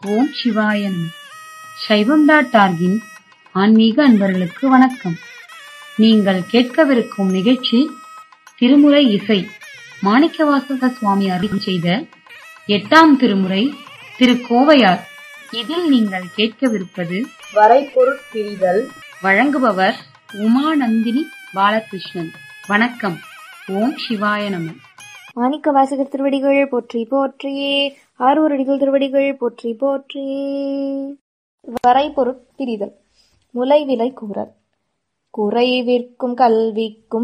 ஓம் சிவாய நம சைவம் டாட் ஆர்கின் ஆன்மீக அன்பர்களுக்கு வணக்கம் நீங்கள் கேட்கவிருக்கும் நிகழ்ச்சி திருமுறை இசை மாணிக்கவாசக சுவாமி அருள் செய்த எட்டாம் திருமுறை திரு கோவையார் இதில் நீங்கள் கேட்கவிருப்பது வரைபொருட்பிரிதல் வழங்குபவர் உமாநந்தினி பாலகிருஷ்ணன் வணக்கம் ஓம் சிவாய நம மாணிக்க வாசகர் திருவடிகள் போற்றி போற்றியே ஆரூர் அடிகள் திருவடிகள் போற்றி போற்றியே வரைபொருட் பிரிதல் முலைவிலை கூறல் குறைவிற்கும் கல்விக்கும்